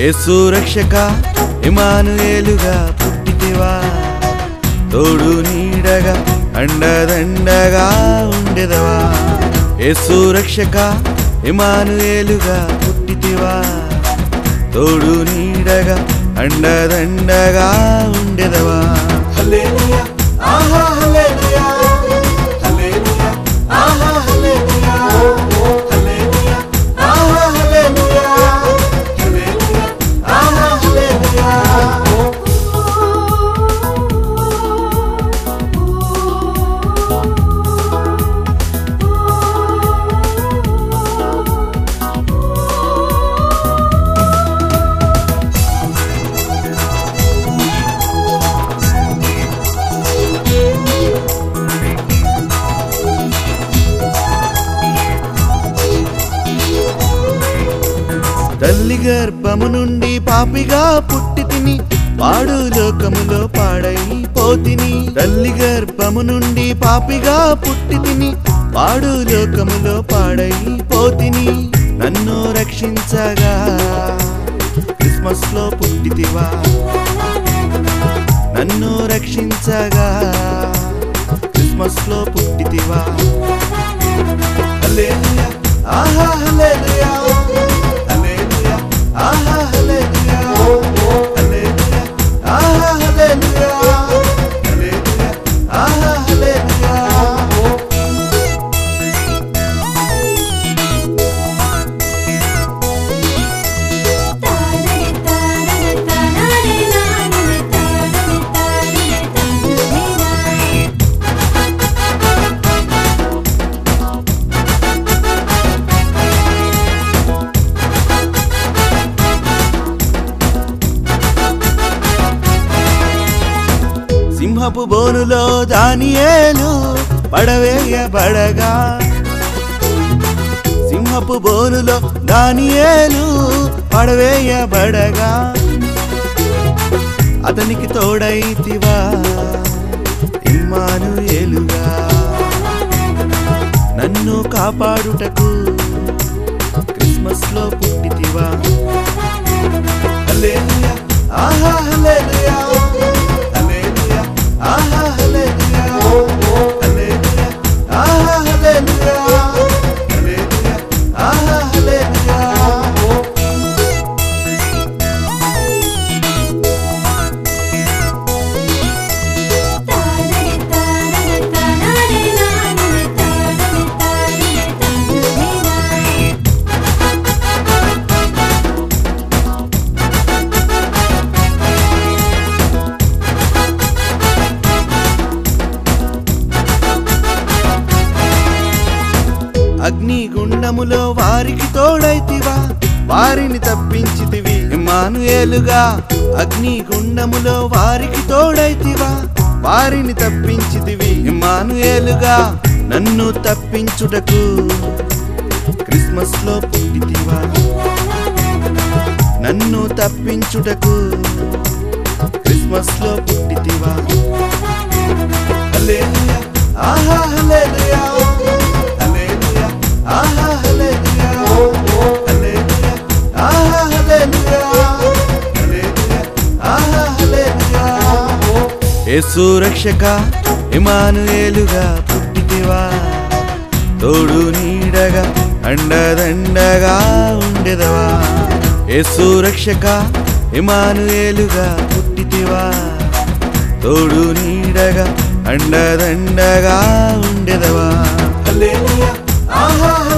యేసు రక్షక ఇమానుయేలుగా పుట్టితివా తోడు నీడగా అండదండగా ఉండెదవా యేసు రక్షక ఇమానుయేలుగా పుట్టితివా తోడు నీడగా అండదండగా ఉండెదవా హల్లెలూయా ఆహా హల్లెలూయా హల్లెలూయా ఆహా హల్లెలూయా హల్లెలూయా ఆహా హల్లెలూయా హల్లెలూయా ఆహా హల్లెలూయా తల్లి గర్భము నుండి పాపిగా పుట్టి తిని పాడు లోకములో పాడైపోతిని తల్లి గర్భము నుండి పాపిగా పుట్టి తిని పాడు లోకములో పాడైపోతిని నన్ను రక్షించగా క్రిస్మస్ లో పుట్టితివా నన్ను రక్షించగా క్రిస్మస్ లో పుట్టితివా హల్లెలూయా ఆహా హల్లెలూయా హల్లెలూయా ఆహా హల్లెలూయా హల్లెలూయా ఆహా హల్లెలూయా హల్లెలూయా ఆహా హల్లెలూయా తాననే తాననే తాననే నాననే తాననే తాననే తాననే సింహపు బోనులో దానియేలు పడవేయబడగా సింహపు బోనులో దానియేలు పడవేయబడగా అతనికి తోడైతివా ఇమ్మానుయేలుగా నన్ను కాపాడుటకు క్రిస్మస్ లో పుట్టితివా హల్లెలూయా ఆహా హల్లెలూయా హల్లెలూయా ఆహా హల్లెలూయా హల్లెలూయా ఆహా హల్లెలూయా హల్లెలూయా ఆహా హల్లెలూయా తాననే తాననే తాననే నాననే తాననే తాననే తాననే అగ్ని గుండములో వారికి తోడైతివా వారిని తప్పించితివి ఇమ్మానుయేలుగా అగ్ని గుండములో వారికి తోడైతివా వారిని తప్పించితివి ఇమ్మానుయేలుగా నన్ను తప్పించుటకు క్రిస్మస్ లో పుట్టితివా నన్ను తప్పించుటకు క్రిస్మస్ లో పుట్టితివా హల్లెలూయా ఆహా హల్లెలూయా హల్లెలూయా ఆహా హల్లెలూయా హల్లెలూయా ఆహా హల్లెలూయా హల్లెలూయా ఆహా హల్లెలూయా యేసు రక్షక ఇమానుయేలుగా పుట్టితివా తోడు నీడగా అండదండగా ఉండెదవా యేసు రక్షక ఇమానుయేలుగా పుట్టితివా తోడు నీడగా అండదండగా ఉండెదవా హల్లెలూయా ఆహా